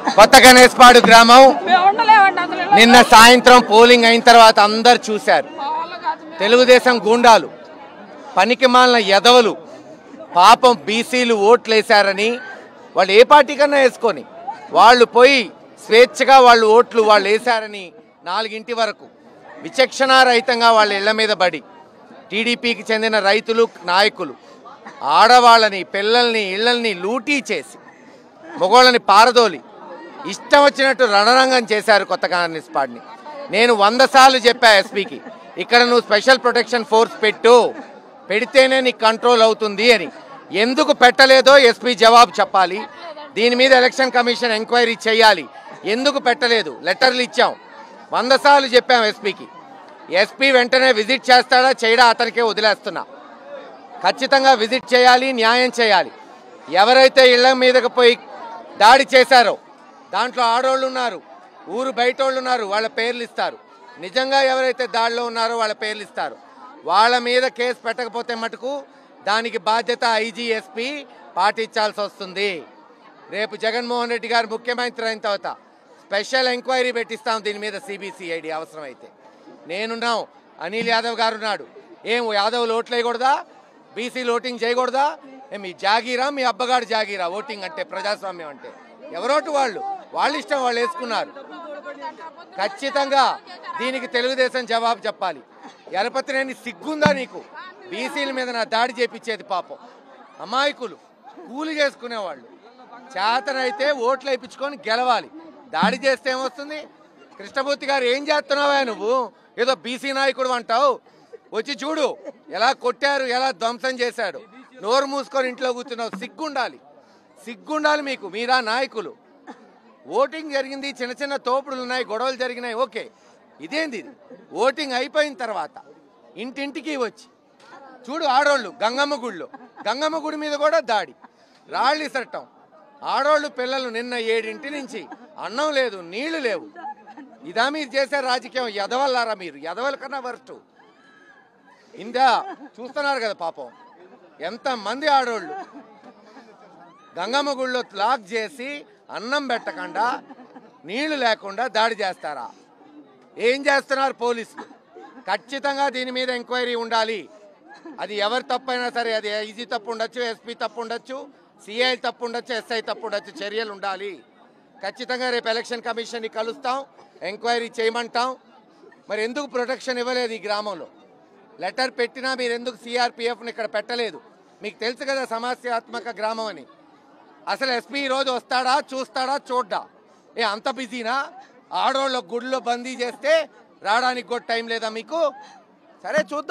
కొత్త గణేష్పాడు గ్రామం మేము ఉండలేమండి అసలు ఇలా నిన్న సాయంత్రం పోలింగ్ అయిన తర్వాత అందరు చూశారు మా వల్ల కాదు మేము తెలుగుదేశం గూండాలు పనికిమాలిన ఎదవలు పాపం బీసీలు ఓట్లేశారని వాళ్ళు ఏ పార్టీ కన్నా వేసుకొని వాళ్ళు పోయి స్వేచ్ఛగా వాళ్ళు ఓట్లు వాళ్ళు వేశారని నాలుగింటి వరకు విచక్షణారహితంగా వాళ్ళ ఇళ్ల మీద పడి టీడీపీకి చెందిన రైతులు నాయకులు ఆడవాళ్ళని పిల్లల్ని ఇళ్లల్ని లూటీ చేసి మొగోళ్ళని పారదోలి ఇష్టం వచ్చినట్టు రణరంగం చేశారు కొత్త కాంగ్రెస్ పార్టీని నేను వంద సార్లు చెప్పా ఎస్పీకి ఇక్కడ నువ్వు స్పెషల్ ప్రొటెక్షన్ ఫోర్స్ పెట్టు పెడితేనే నీకు కంట్రోల్ అవుతుంది అని ఎందుకు పెట్టలేదో ఎస్పీ జవాబు చెప్పాలి దీని మీద ఎలక్షన్ కమిషన్ ఎంక్వైరీ చేయాలి ఎందుకు పెట్టలేదు లెటర్లు ఇచ్చాం వంద సార్లు చెప్పాం ఎస్పీకి ఎస్పీ వెంటనే విజిట్ చేస్తాడా చేయడా అతనికే వదిలేస్తున్నా ఖచ్చితంగా విజిట్ చేయాలి న్యాయం చేయాలి ఎవరైతే ఇళ్ల మీదకి పోయి దాడి చేశారో దాంట్లో ఆడోళ్ళు ఉన్నారు ఊరు బయట వాళ్ళు ఉన్నారు వాళ్ళ పేర్లు ఇస్తారు నిజంగా ఎవరైతే దాడిలో ఉన్నారో వాళ్ళ పేర్లు ఇస్తారు వాళ్ళ మీద కేసు పెట్టకపోతే మటుకు దానికి బాధ్యత ఐజీఎస్పీ పాటించాల్సి వస్తుంది రేపు జగన్మోహన్ రెడ్డి గారు ముఖ్యమంత్రి అయిన తర్వాత స్పెషల్ ఎంక్వైరీ పెట్టిస్తాం దీని మీద సిబిసిఐడి అవసరమైతే నేనున్నాం అనిల్ యాదవ్ గారు ఉన్నాడు ఏం యాదవ్ ఓట్లు వేయకూడదా బీసీ ఓటింగ్ చేయకూడదా ఏ మీ జాగీరా మీ అబ్బగాడు జాగీరా ఓటింగ్ అంటే ప్రజాస్వామ్యం అంటే ఎవరోటు వాళ్ళు వాళ్ళ ఇష్టం వాళ్ళు వేసుకున్నారు ఖచ్చితంగా దీనికి తెలుగుదేశం జవాబు చెప్పాలి ఎరపతినేని సిగ్గుందా నీకు బీసీల మీద నా దాడి చేపించేది పాపం అమాయకులు కూలి చేసుకునేవాళ్ళు చేతనైతే ఓట్లు వేయించుకొని గెలవాలి దాడి చేస్తే ఏమొస్తుంది కృష్ణమూర్తి గారు ఏం చేస్తున్నావా నువ్వు ఏదో బీసీ నాయకుడు అంటావు వచ్చి చూడు ఎలా కొట్టారు ఎలా ధ్వంసం చేశాడు నోరు మూసుకొని ఇంట్లో కూర్చున్నావు సిగ్గుండాలి సిగ్గుండాలి మీకు మీరా నాయకులు ఓటింగ్ జరిగింది చిన్న చిన్న తోపుడులు ఉన్నాయి గొడవలు జరిగినాయి ఓకే ఇదేంది ఇది ఓటింగ్ అయిపోయిన తర్వాత ఇంటింటికి వచ్చి చూడు ఆడోళ్ళు గంగమ్మ గుడిలో గంగమ్మ గుడి మీద కూడా దాడి రాళ్ళు ఇసట్టం ఆడోళ్ళు పిల్లలు నిన్న ఏడింటి నుంచి అన్నం లేదు నీళ్లు లేవు ఇదా మీరు చేసే రాజకీయం ఎదవల్లారా మీరు ఎదవల కన్నా వరస్ట్ ఇందా చూస్తున్నారు కదా పాపం ఎంత మంది ఆడోళ్ళు గంగమ్మ గుడిలో లాక్ చేసి అన్నం పెట్టకుండా నీళ్లు లేకుండా దాడి చేస్తారా ఏం చేస్తున్నారు పోలీసులు ఖచ్చితంగా దీని మీద ఎంక్వైరీ ఉండాలి అది ఎవరి తప్పైనా సరే అది ఐజీ తప్పు ఉండొచ్చు ఎస్పీ తప్పు ఉండొచ్చు సిఐ తప్పు ఉండొచ్చు ఎస్ఐ తప్పు ఉండొచ్చు చర్యలు ఉండాలి ఖచ్చితంగా రేపు ఎలక్షన్ కమిషన్ని కలుస్తాం ఎంక్వైరీ చేయమంటాం మరి ఎందుకు ప్రొటెక్షన్ ఇవ్వలేదు ఈ గ్రామంలో లెటర్ పెట్టినా మీరు ఎందుకు సిఆర్పిఎఫ్ని ఇక్కడ పెట్టలేదు మీకు తెలుసు కదా సమస్యాత్మక గ్రామం అని అసలు ఎస్పీ ఈరోజు వస్తాడా చూస్తాడా చూడ్డా ఏ అంత బిజీనా ఆడోళ్ళ గుడిలో బందీ చేస్తే రావడానికి కూడా టైం లేదా మీకు సరే చూద్దాం